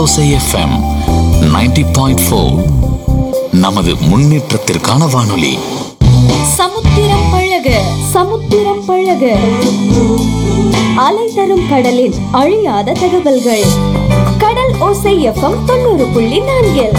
கடலோசை FM 90.4 point four நமது முன்னேற்றத்திற்கான வானொலி சமுத்திரம் பழக சமுத்திரம் பழக அலை தரும் கடலின் அழியாத தகவல்கள் கடல் ஓசை எஃப்எம் தொண்ணூறு புள்ளி நான்கில்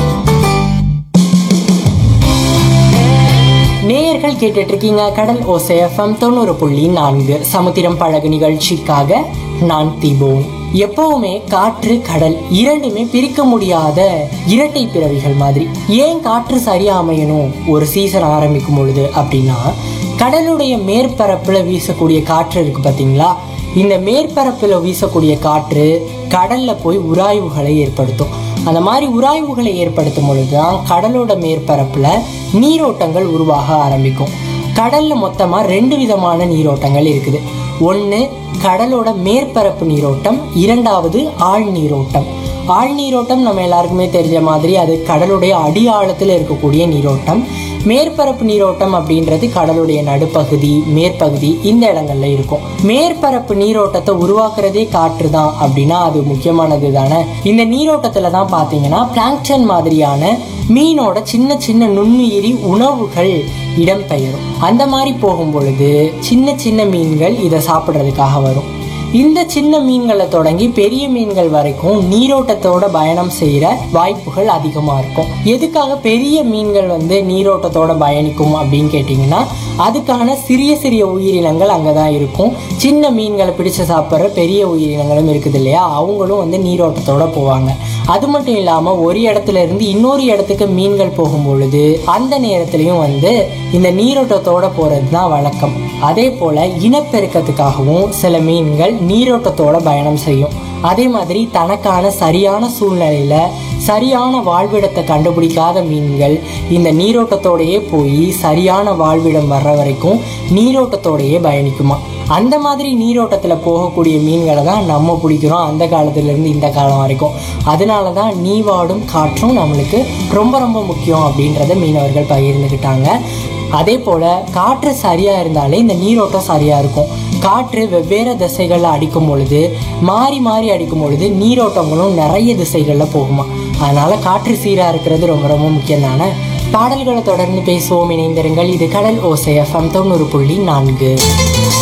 நேயர்கள் கேட்டுட்டு இருக்கீங்க கடல் ஓசை எஃப்எம் தொண்ணூறு புள்ளி நான்கு சமுத்திரம் பழகு நிகழ்ச்சிக்காக நான் திபோன் எப்பவுமே காற்று கடல் இரண்டுமே பிரிக்க முடியாத இரட்டை பிறவிகள் மாதிரி ஏன் காற்று சரியா அமையணும் ஒரு சீசன் ஆரம்பிக்கும் பொழுது அப்படின்னா கடலுடைய மேற்பரப்புல வீசக்கூடிய காற்று இருக்கு பாத்தீங்களா இந்த மேற்பரப்புல வீசக்கூடிய காற்று கடல்ல போய் உராய்வுகளை ஏற்படுத்தும் அந்த மாதிரி உராய்வுகளை ஏற்படுத்தும் பொழுது தான் கடலோட மேற்பரப்புல நீரோட்டங்கள் உருவாக ஆரம்பிக்கும் கடல்ல மொத்தமா ரெண்டு விதமான நீரோட்டங்கள் இருக்குது ஒன்று கடலோட மேற்பரப்பு நீரோட்டம் இரண்டாவது ஆழ் நீரோட்டம் ஆழ் நீரோட்டம் நம்ம எல்லாருக்குமே தெரிஞ்ச மாதிரி அது கடலுடைய அடி ஆழத்தில் இருக்கக்கூடிய நீரோட்டம் மேற்பரப்பு நீரோட்டம் அப்படின்றது கடலுடைய நடுப்பகுதி மேற்பகுதி இந்த இடங்கள்ல இருக்கும் மேற்பரப்பு நீரோட்டத்தை உருவாக்குறதே காற்று தான் அப்படின்னா அது முக்கியமானது தானே இந்த நீரோட்டத்துல தான் பாத்தீங்கன்னா பிளாங்டன் மாதிரியான மீனோட சின்ன சின்ன நுண்ணுயிரி உணவுகள் இடம்பெயரும் அந்த மாதிரி போகும் பொழுது சின்ன சின்ன மீன்கள் இதை சாப்பிட்றதுக்காக வரும் இந்த சின்ன மீன்களை தொடங்கி பெரிய மீன்கள் வரைக்கும் நீரோட்டத்தோட பயணம் செய்யற வாய்ப்புகள் அதிகமா இருக்கும் எதுக்காக பெரிய மீன்கள் வந்து நீரோட்டத்தோட பயணிக்கும் அப்படின்னு கேட்டிங்கன்னா அதுக்கான சிறிய சிறிய உயிரினங்கள் அங்கதான் இருக்கும் சின்ன மீன்களை பிடிச்சு சாப்பிட்ற பெரிய உயிரினங்களும் இருக்குது இல்லையா அவங்களும் வந்து நீரோட்டத்தோட போவாங்க அது மட்டும் இல்லாம ஒரு இடத்துல இருந்து இன்னொரு இடத்துக்கு மீன்கள் போகும் பொழுது அந்த நேரத்திலையும் வந்து இந்த நீரோட்டத்தோட போறது தான் வழக்கம் அதே போல இனப்பெருக்கத்துக்காகவும் சில மீன்கள் நீரோட்டத்தோட பயணம் செய்யும் அதே மாதிரி தனக்கான சரியான சூழ்நிலையில சரியான வாழ்விடத்தை கண்டுபிடிக்காத மீன்கள் இந்த நீரோட்டத்தோடயே போய் சரியான வாழ்விடம் வர்ற வரைக்கும் நீரோட்டத்தோடயே பயணிக்குமா அந்த மாதிரி நீரோட்டத்தில் போகக்கூடிய மீன்களை தான் நம்ம பிடிக்கிறோம் அந்த காலத்துலேருந்து இந்த காலம் வரைக்கும் அதனால தான் நீவாடும் காற்றும் நம்மளுக்கு ரொம்ப ரொம்ப முக்கியம் அப்படின்றத மீனவர்கள் பகிர்ந்துக்கிட்டாங்க அதே போல் காற்று சரியாக இருந்தாலே இந்த நீரோட்டம் சரியாக இருக்கும் காற்று வெவ்வேறு திசைகளில் அடிக்கும் பொழுது மாறி மாறி அடிக்கும் பொழுது நீரோட்டங்களும் நிறைய திசைகளில் போகுமா அதனால காற்று சீராக இருக்கிறது ரொம்ப ரொம்ப முக்கியம் தானே பாடல்களை தொடர்ந்து பேசுவோம் இணைந்திருங்கள் இது கடல் ஓசை எஃப்எம் தொண்ணூறு புள்ளி நான்கு